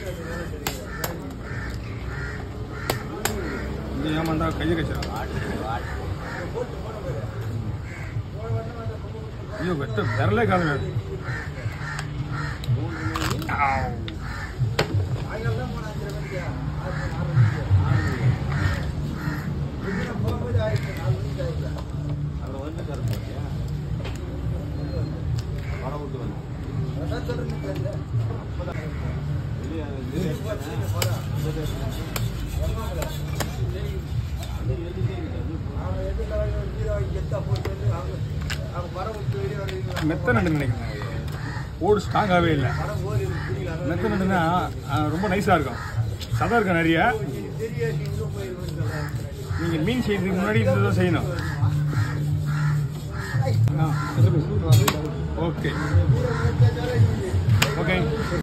இந்த ஏமாந்தா கையை கச்சிடும் ஐயோ வெட்ட விரலே காலம் மெத்த நண்டு நினைக்கிறேன் ஓடு ஸ்ட்ராங்காகவே இல்லை மெத்த நண்டுனா அஹ், ரொம்ப நைஸாக இருக்கும் சதம் இருக்கும் நிறைய நீங்கள் மீன் செய்யறதுக்கு முன்னாடி இதுதான் செய்யணும் ஓகே ஓகே